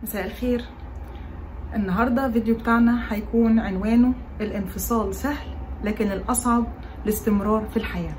مساء الخير النهاردة فيديو بتاعنا هيكون عنوانه الانفصال سهل لكن الأصعب الاستمرار في الحياة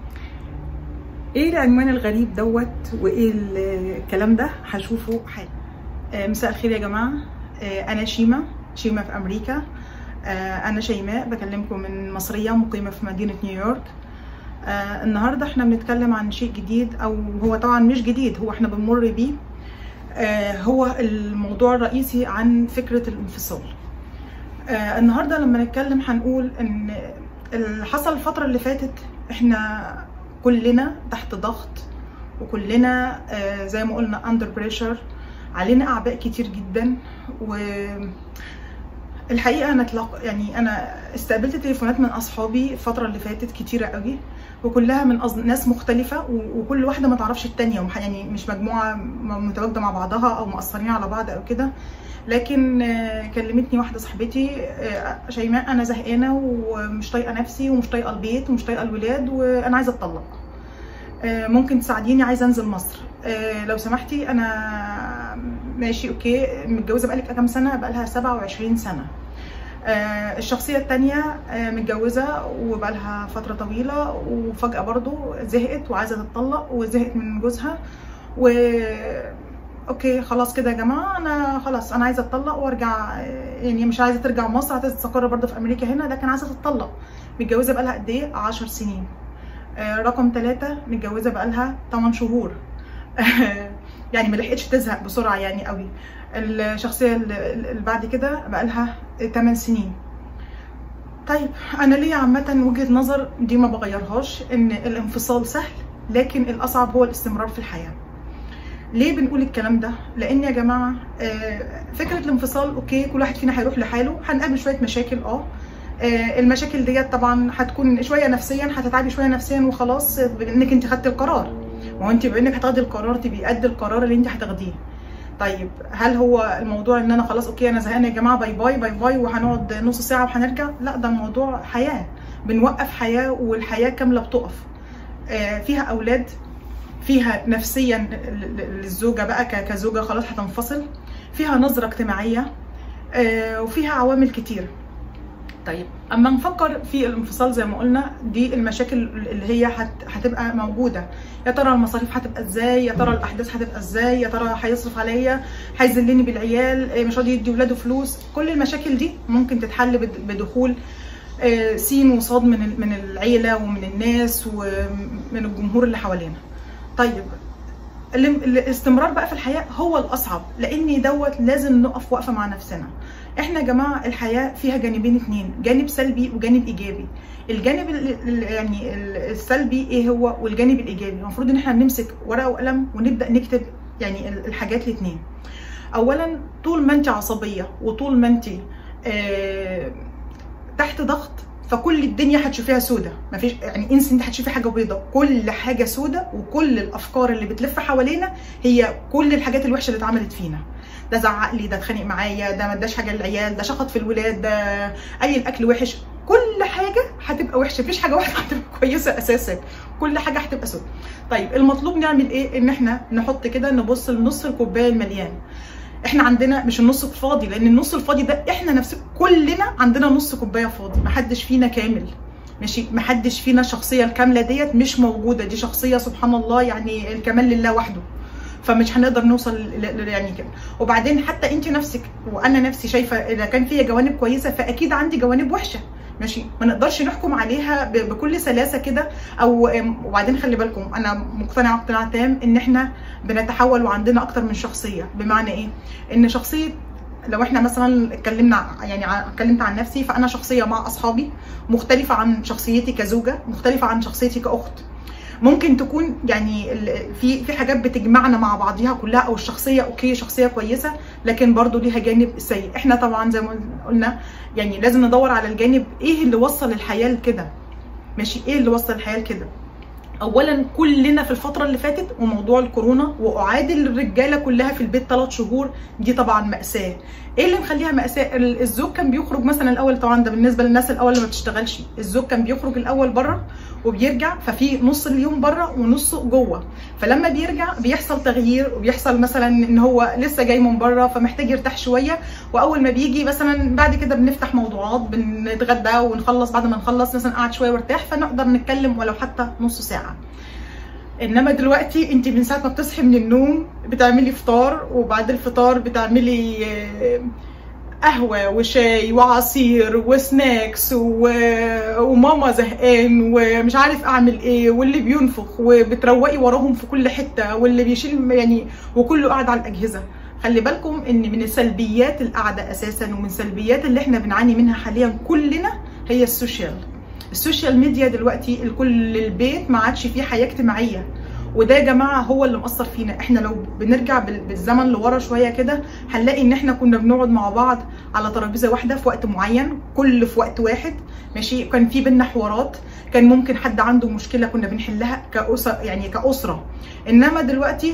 ايه العنوان الغريب دوت وايه الكلام ده هشوفه حالا آه، مساء الخير يا جماعة آه، أنا شيماء شيماء في أمريكا آه، أنا شيماء بكلمكم من مصرية مقيمة في مدينة نيويورك آه، النهاردة احنا بنتكلم عن شيء جديد أو هو طبعا مش جديد هو احنا بنمر بيه آه، هو الموضوع الرئيسي عن فكرة الانفصال آه، النهاردة لما نتكلم هنقول ان اللي حصل الفترة اللي فاتت احنا كلنا تحت ضغط وكلنا آه، زي ما قلنا under pressure علينا اعباء كتير جدا و الحقيقه انا تلق... يعني انا استقبلت تليفونات من اصحابي الفتره اللي فاتت كتيره قوي وكلها من أص... ناس مختلفه و... وكل واحده ما تعرفش التانيه ومح... يعني مش مجموعه م- متواجده مع بعضها او مقصرين على بعض او كده لكن آه، كلمتني واحده صاحبتي آه، شيماء انا زهقانه ومش طايقه نفسي ومش طايقه البيت ومش طايقه الولاد وانا عايزه اتطلق آه، ممكن تساعديني عايزه انزل مصر آه، لو سمحتي انا ماشي اوكي متجوزه بقالك كام سنه بقالها 27 سنه آه، الشخصيه التانية آه، متجوزه وبقالها فتره طويله وفجاه برضو زهقت وعايزه تتطلق وزهقت من جوزها و اوكي خلاص كده يا جماعه انا خلاص انا عايزه اتطلق وارجع آه، يعني مش عايزه ترجع مصر عايزه تستقر برضو في امريكا هنا لكن عايزه تتطلق متجوزه بقالها قد ايه 10 سنين آه، رقم ثلاثة متجوزة بقالها 8 شهور يعني ما لحقتش تزهق بسرعة يعني قوي الشخصية اللي اللي بعد كده بقالها 8 سنين طيب انا ليا عامة وجهة نظر دي ما بغيرهاش ان الانفصال سهل لكن الاصعب هو الاستمرار في الحياة ليه بنقول الكلام ده؟ لان يا جماعه آه، فكره الانفصال اوكي كل واحد فينا هيروح لحاله هنقابل شويه مشاكل اه آه، المشاكل ديت طبعا هتكون شويه نفسيا هتتعبي شويه نفسيا وخلاص بانك انت خدتي القرار ما هو انت بانك هتاخدي القرار تبقي قد القرار اللي انت هتاخديه طيب هل هو الموضوع ان انا خلاص اوكي انا زهقانه يا جماعه باي باي باي باي وهنقعد نص ساعه وهنرجع لا ده الموضوع حياه بنوقف حياه والحياه كامله بتقف آه، فيها اولاد فيها نفسيا للزوجه بقى ك- كزوجه خلاص هتنفصل فيها نظره اجتماعيه آه، وفيها عوامل كتير طيب اما نفكر في الانفصال زي ما قلنا دي المشاكل اللي هي هت- هتبقى موجوده يا ترى المصاريف هتبقى ازاي يا ترى الاحداث هتبقى ازاي يا ترى هيصرف عليا هيذلني بالعيال إيه، مش راضي يدي ولاده فلوس كل المشاكل دي ممكن تتحل بد- بدخول آه، سين وصاد من ال- من العيله ومن الناس ومن الجمهور اللي حوالينا طيب الام- الاستمرار بقى في الحياه هو الاصعب لان دوت لازم نقف وقفه مع نفسنا احنا يا جماعه الحياه فيها جانبين اتنين جانب سلبي وجانب ايجابي الجانب ال- ال- يعني ال- السلبي ايه هو والجانب الايجابي المفروض ان احنا نمسك ورقه وقلم ونبدا نكتب يعني ال- الحاجات الاتنين اولا طول ما انت عصبيه وطول ما انت آه تحت ضغط فكل الدنيا هتشوفيها سودة مفيش يعني انسى انت هتشوفي حاجه بيضة كل حاجه سودة وكل الافكار اللي بتلف حوالينا هي كل الحاجات الوحشه اللي اتعملت فينا ده زعق لي ده اتخانق معايا ده ما اداش حاجه للعيال ده شخط في الولاد ده اي الاكل وحش كل حاجه هتبقى وحشه مفيش حاجه واحده هتبقى كويسه اساسا كل حاجه هتبقى سودة طيب المطلوب نعمل ايه ان احنا نحط كده نبص لنص الكوبايه المليان احنا عندنا مش النص الفاضي لان النص الفاضي ده احنا نفس كلنا عندنا نص كوبايه فاضي محدش فينا كامل ماشي محدش فينا الشخصيه الكامله ديت مش موجوده دي شخصيه سبحان الله يعني الكمال لله وحده فمش هنقدر نوصل ل- ل- يعني كده وبعدين حتى انت نفسك وانا نفسي شايفه اذا كان فيها جوانب كويسه فاكيد عندي جوانب وحشه ماشي ما نقدرش نحكم عليها ب- بكل سلاسه كده او ام، وبعدين خلي بالكم انا مقتنعه اقتناع تام ان احنا بنتحول وعندنا اكتر من شخصيه بمعنى ايه ان شخصيه لو احنا مثلا اتكلمنا يعني ع- اتكلمت عن نفسي فانا شخصيه مع اصحابي مختلفه عن شخصيتي كزوجه مختلفه عن شخصيتي كاخت ممكن تكون يعني ال- في في حاجات بتجمعنا مع بعضيها كلها او الشخصيه اوكي شخصيه كويسه لكن برضو ليها جانب سيء احنا طبعا زي ما قلنا يعني لازم ندور على الجانب ايه اللي وصل الحياه لكده ماشي ايه اللي وصل الحياه لكده اولا كلنا في الفتره اللي فاتت وموضوع الكورونا واعادل الرجاله كلها في البيت ثلاث شهور دي طبعا ماساه ايه اللي مخليها ماساه ال- الزوج كان بيخرج مثلا الاول طبعا ده بالنسبه للناس الاول اللي ما بتشتغلش الزوج كان بيخرج الاول بره وبيرجع ففي نص اليوم بره ونصه جوه فلما بيرجع بيحصل تغيير وبيحصل مثلا ان هو لسه جاي من بره فمحتاج يرتاح شويه واول ما بيجي مثلا بعد كده بنفتح موضوعات بنتغدى ونخلص بعد ما نخلص مثلا قعد شويه وارتاح فنقدر نتكلم ولو حتى نص ساعه انما دلوقتي انت من ساعه ما بتصحي من النوم بتعملي فطار وبعد الفطار بتعملي قهوة وشاي وعصير وسناكس و... وماما زهقان ومش عارف اعمل ايه واللي بينفخ وبتروقي وراهم في كل حتة واللي بيشيل يعني وكله قاعد على الاجهزة خلي بالكم ان من سلبيات القعدة اساسا ومن سلبيات اللي احنا بنعاني منها حاليا كلنا هي السوشيال السوشيال ميديا دلوقتي الكل البيت ما عادش فيه حياة اجتماعية وده يا جماعه هو اللي مأثر فينا احنا لو بنرجع بالزمن لورا شويه كده هنلاقي ان احنا كنا بنقعد مع بعض على ترابيزه واحده في وقت معين كل في وقت واحد ماشي كان في بينا حوارات كان ممكن حد عنده مشكله كنا بنحلها كأسرة يعني كأسرة انما دلوقتي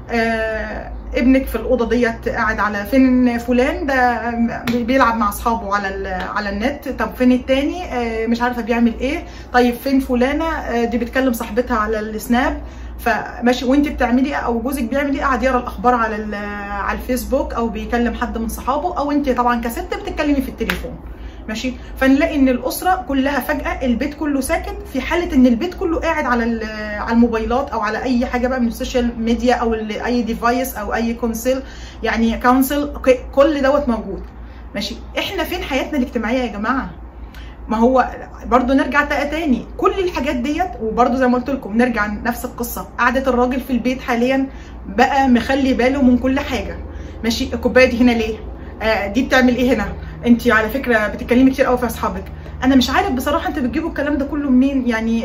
آه ابنك في الاوضه ديت قاعد على فين فلان ده بيلعب مع اصحابه على على النت طب فين التاني آه مش عارفه بيعمل ايه طيب فين فلانه آه دي بتكلم صاحبتها على السناب فماشي وانت بتعملي ايه او جوزك بيعمل ايه قاعد يقرا الاخبار على على الفيسبوك او بيكلم حد من صحابه او انت طبعا كست بتتكلمي في التليفون ماشي فنلاقي ان الاسره كلها فجاه البيت كله ساكت في حاله ان البيت كله قاعد على على الموبايلات او على اي حاجه بقى من السوشيال ميديا او اي ديفايس او اي كونسل يعني كونسل كل دوت موجود ماشي احنا فين حياتنا الاجتماعيه يا جماعه ما هو برضو نرجع تاني كل الحاجات ديت وبرضو زي ما قلت لكم نرجع نفس القصه قعده الراجل في البيت حاليا بقى مخلي باله من كل حاجه ماشي الكوبايه دي هنا ليه آه دي بتعمل ايه هنا انت على فكره بتتكلمي كتير قوي في اصحابك انا مش عارف بصراحه انت بتجيبوا الكلام ده كله منين يعني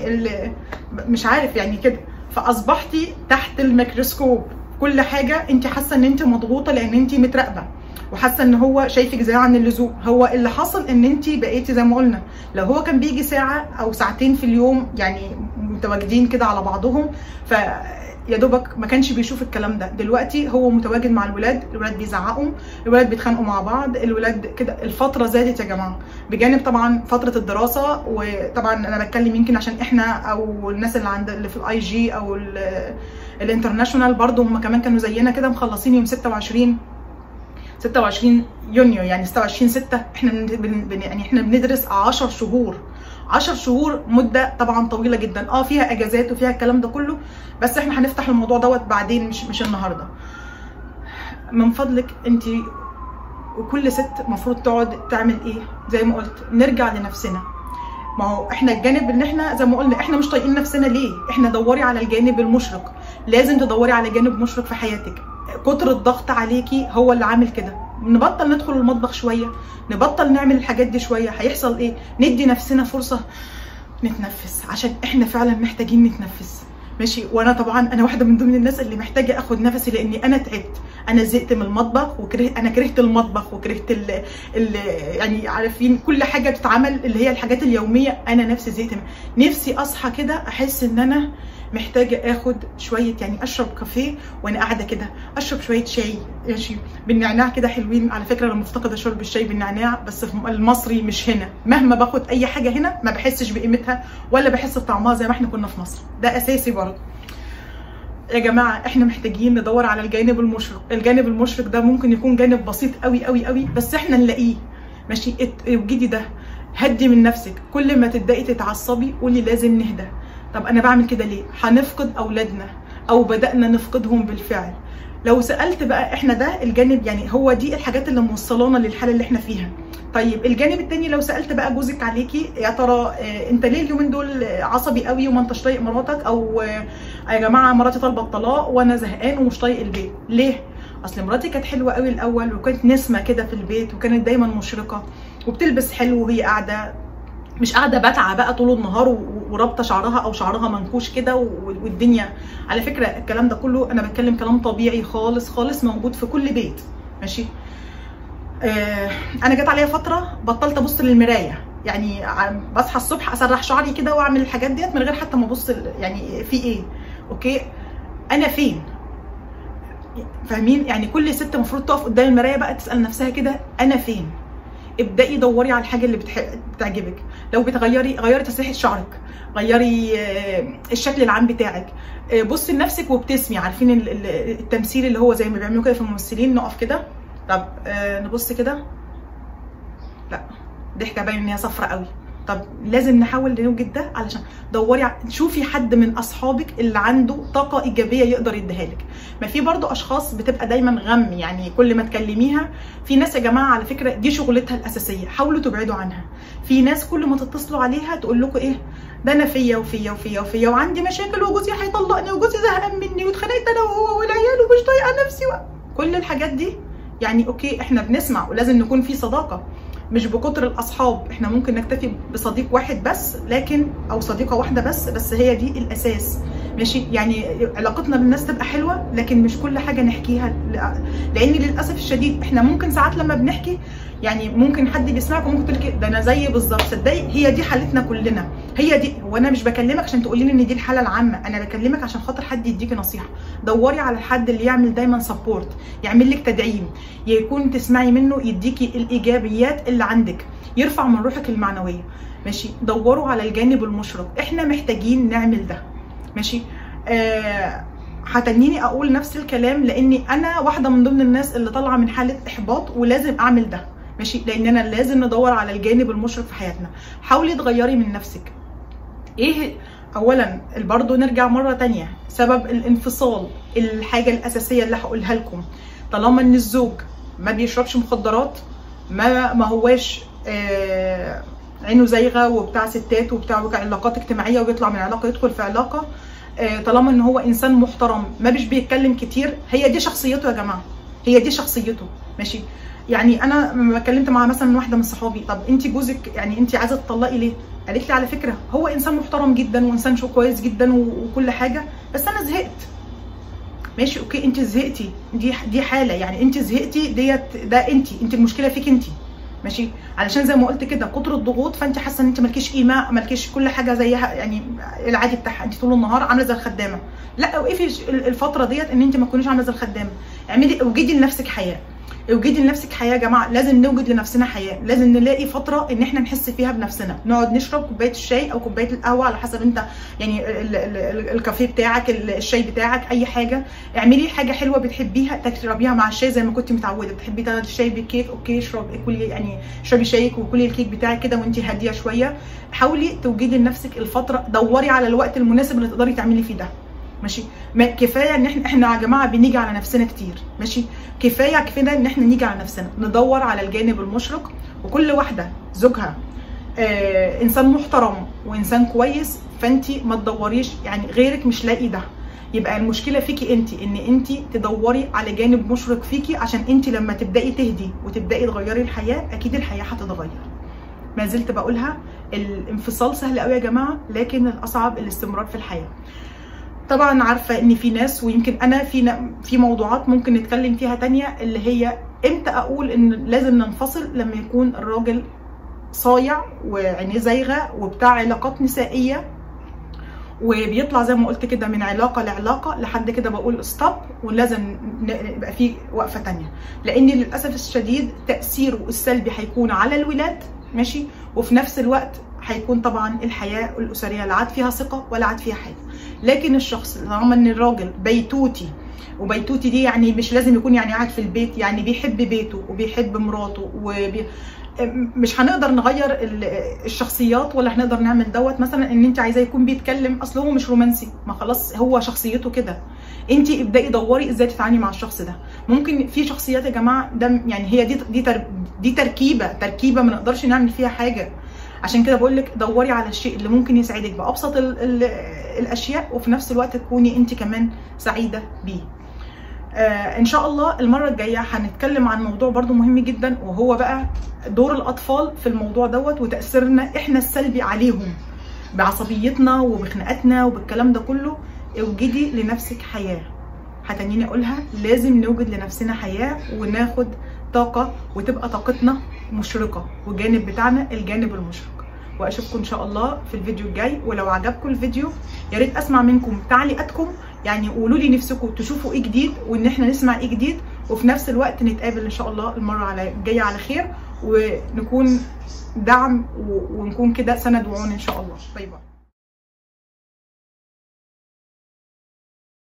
مش عارف يعني كده فاصبحتي تحت الميكروسكوب كل حاجه انت حاسه ان انت مضغوطه لان انت متراقبه وحاسه ان هو شايفك زياده عن اللزوم هو اللي حصل ان انت بقيتي زي ما قلنا لو هو كان بيجي ساعه او ساعتين في اليوم يعني متواجدين كده على بعضهم ف يا دوبك ما كانش بيشوف الكلام ده دلوقتي هو متواجد مع الولاد الولاد بيزعقوا الولاد بيتخانقوا مع بعض الولاد كده الفتره زادت يا جماعه بجانب طبعا فتره الدراسه وطبعا انا بتكلم يمكن عشان احنا او الناس اللي عند اللي في الاي جي او الانترناشونال برضو هم كمان كانوا زينا كده مخلصين يوم 26 26 يونيو يعني 26 6 احنا بن يعني احنا بندرس 10 شهور 10 شهور مده طبعا طويله جدا اه فيها اجازات وفيها الكلام ده كله بس احنا هنفتح الموضوع دوت بعدين مش مش النهارده من فضلك انت وكل ست المفروض تقعد تعمل ايه زي ما قلت نرجع لنفسنا ما هو احنا الجانب ان احنا زي ما قلنا احنا مش طايقين نفسنا ليه احنا دوري على الجانب المشرق لازم تدوري على جانب مشرق في حياتك كتر الضغط عليكي هو اللي عامل كده نبطل ندخل المطبخ شويه نبطل نعمل الحاجات دي شويه هيحصل ايه ندي نفسنا فرصه نتنفس عشان احنا فعلا محتاجين نتنفس ماشي وانا طبعا انا واحده من ضمن الناس اللي محتاجه اخد نفسي لاني انا تعبت انا زهقت من المطبخ وكرهت انا كرهت المطبخ وكرهت ال ال يعني عارفين كل حاجه بتتعمل اللي هي الحاجات اليوميه انا نفسي زهقت نفسي اصحى كده احس ان انا محتاجه اخد شويه يعني اشرب كافيه وانا قاعده كده اشرب شويه شاي ماشي بالنعناع كده حلوين على فكره انا مفتقده شرب الشاي بالنعناع بس في المصري مش هنا مهما باخد اي حاجه هنا ما بحسش بقيمتها ولا بحس بطعمها زي ما احنا كنا في مصر ده اساسي برضه يا جماعه احنا محتاجين ندور على الجانب المشرق الجانب المشرق ده ممكن يكون جانب بسيط قوي قوي قوي بس احنا نلاقيه ماشي اوجدي ده هدي من نفسك كل ما تبداي تتعصبي قولي لازم نهدى طب انا بعمل كده ليه هنفقد اولادنا او بدانا نفقدهم بالفعل لو سالت بقى احنا ده الجانب يعني هو دي الحاجات اللي موصلانا للحاله اللي احنا فيها طيب الجانب التاني لو سالت بقى جوزك عليكي يا ترى انت ليه اليومين دول عصبي قوي وما انتش طايق مراتك او يا جماعه مراتي طالبه الطلاق وانا زهقان ومش طايق البيت ليه اصل مراتي كانت حلوه قوي الاول وكانت نسمه كده في البيت وكانت دايما مشرقه وبتلبس حلو وهي قاعده مش قاعده باتعه بقى طول النهار ورابطه شعرها او شعرها منكوش كده والدنيا على فكره الكلام ده كله انا بتكلم كلام طبيعي خالص خالص موجود في كل بيت ماشي آه انا جت عليا فتره بطلت ابص للمرايه يعني بصحى الصبح اسرح شعري كده واعمل الحاجات ديت من غير حتى ما ابص يعني في ايه اوكي انا فين فاهمين يعني كل ست المفروض تقف قدام المرايه بقى تسال نفسها كده انا فين ابدأي دوري على الحاجة اللي بتحب بتعجبك لو بتغيري غيري تسريحة شعرك غيري آه، الشكل العام بتاعك آه، بصي لنفسك وابتسمي عارفين ال- ال- التمثيل اللي هو زي ما بيعملوا كده في الممثلين نقف كده طب آه، نبص كده لا ضحكه باين ان هي صفرة قوي طب لازم نحاول نوجد ده علشان دوري ع- شوفي حد من اصحابك اللي عنده طاقه ايجابيه يقدر يديها لك ما في برضو اشخاص بتبقى دايما غم يعني كل ما تكلميها في ناس يا جماعه على فكره دي شغلتها الاساسيه حاولوا تبعدوا عنها في ناس كل ما تتصلوا عليها تقول لكم ايه ده انا فيا وفيا وفيا وفيا وعندي مشاكل وجوزي هيطلقني وجوزي زهقان مني واتخانقت انا وهو والعيال ومش طايقه نفسي و... كل الحاجات دي يعني اوكي احنا بنسمع ولازم نكون في صداقه مش بكتر الاصحاب احنا ممكن نكتفي بصديق واحد بس لكن او صديقه واحده بس بس هي دي الاساس ماشي يعني علاقتنا بالناس تبقى حلوه لكن مش كل حاجه نحكيها ل- لان للاسف الشديد احنا ممكن ساعات لما بنحكي يعني ممكن حد بيسمعك وممكن تقول لك ده انا زي بالظبط صدقي هي دي حالتنا كلنا هي دي وانا مش بكلمك عشان تقولي لي ان دي الحاله العامه انا بكلمك عشان خاطر حد يديكي نصيحه دوري على الحد اللي يعمل دايما سبورت يعمل لك تدعيم يكون تسمعي منه يديكي الايجابيات اللي عندك يرفع من روحك المعنويه ماشي دوروا على الجانب المشرق احنا محتاجين نعمل ده ماشي آه هتنيني اقول نفس الكلام لاني انا واحده من ضمن الناس اللي طالعه من حاله احباط ولازم اعمل ده ماشي لاننا لازم ندور على الجانب المشرق في حياتنا حاولي تغيري من نفسك ايه اولا برضه نرجع مره تانية سبب الانفصال الحاجه الاساسيه اللي هقولها لكم طالما ان الزوج ما بيشربش مخدرات ما ما هواش آه عينه زايغه وبتاع ستات وبتاع علاقات اجتماعيه وبيطلع من علاقه يدخل في علاقه آه طالما ان هو انسان محترم ما مش بيتكلم كتير هي دي شخصيته يا جماعه هي دي شخصيته ماشي يعني انا لما اتكلمت مع مثلا واحده من صحابي طب انت جوزك يعني انت عايزه تطلقي ليه قالت لي على فكره هو انسان محترم جدا وانسان شو كويس جدا وكل حاجه بس انا زهقت ماشي اوكي انت زهقتي دي دي حاله يعني انت زهقتي ديت ده انت انت المشكله فيك انت ماشي علشان زي ما قلت كده كتر الضغوط فانت حاسه ان انت مالكيش قيمه مالكيش كل حاجه زيها يعني العادي بتاعها انت طول النهار عامله زي الخدامه لا اوقفي الفتره ديت ان انت ما تكونيش عامله زي الخدامه اعملي اوجدي لنفسك حياه اوجدي لنفسك حياه يا جماعه لازم نوجد لنفسنا حياه لازم نلاقي فتره ان احنا نحس فيها بنفسنا نقعد نشرب كوبايه الشاي او كوبايه القهوه على حسب انت يعني ال ال ال الكافيه بتاعك الشاي بتاعك اي حاجه اعملي حاجه حلوه بتحبيها تشربيها مع الشاي زي ما كنت متعوده بتحبي تاخدي الشاي بالكيك اوكي اشربي كلي يعني اشربي شايك وكلي الكيك بتاعك كده وانت هاديه شويه حاولي توجدي لنفسك الفتره دوري على الوقت المناسب اللي تقدري تعملي فيه ده ماشي ما كفايه ان احنا احنا يا جماعه بنيجي على نفسنا كتير ماشي كفايه كفايه ان احنا نيجي على نفسنا ندور على الجانب المشرق وكل واحده زوجها آه انسان محترم وانسان كويس فانت ما تدوريش يعني غيرك مش لاقي ده يبقى المشكله فيكي انت ان انت تدوري على جانب مشرق فيكي عشان انت لما تبداي تهدي وتبداي تغيري الحياه اكيد الحياه هتتغير ما زلت بقولها الانفصال سهل قوي يا جماعه لكن الاصعب الاستمرار في الحياه طبعا عارفه ان في ناس ويمكن انا في في موضوعات ممكن نتكلم فيها تانية اللي هي امتى اقول ان لازم ننفصل لما يكون الراجل صايع وعينيه زايغه وبتاع علاقات نسائيه وبيطلع زي ما قلت كده من علاقه لعلاقه لحد كده بقول ستوب ولازم يبقى في وقفه تانية لان للاسف الشديد تاثيره السلبي هيكون على الولاد ماشي وفي نفس الوقت هيكون طبعا الحياه الاسريه لا عاد فيها ثقه ولا عاد فيها حاجه لكن الشخص طالما ان الراجل بيتوتي وبيتوتي دي يعني مش لازم يكون يعني قاعد في البيت يعني بيحب بيته وبيحب مراته وبي مش هنقدر نغير الشخصيات ولا هنقدر نعمل دوت مثلا ان انت عايزاه يكون بيتكلم اصل هو مش رومانسي ما خلاص هو شخصيته كده انت ابداي دوري ازاي تتعاملي مع الشخص ده ممكن في شخصيات يا جماعه ده يعني هي دي دي تر دي تركيبه تركيبه ما نقدرش نعمل فيها حاجه عشان كده بقول لك دوري على الشيء اللي ممكن يسعدك بابسط ال ال الاشياء وفي نفس الوقت تكوني انت كمان سعيده بيه آه ان شاء الله المره الجايه هنتكلم عن موضوع برضو مهم جدا وهو بقى دور الاطفال في الموضوع دوت وتاثيرنا احنا السلبي عليهم بعصبيتنا وبخناقاتنا وبالكلام ده كله اوجدي لنفسك حياه هتنيني اقولها لازم نوجد لنفسنا حياه وناخد طاقه وتبقى طاقتنا مشرقه والجانب بتاعنا الجانب المشرق واشوفكم ان شاء الله في الفيديو الجاي ولو عجبكم الفيديو يا ريت اسمع منكم تعليقاتكم يعني قولوا لي نفسكم تشوفوا ايه جديد وان احنا نسمع ايه جديد وفي نفس الوقت نتقابل ان شاء الله المره على الجايه على خير ونكون دعم و- ونكون كده سند وعون ان شاء الله باي باي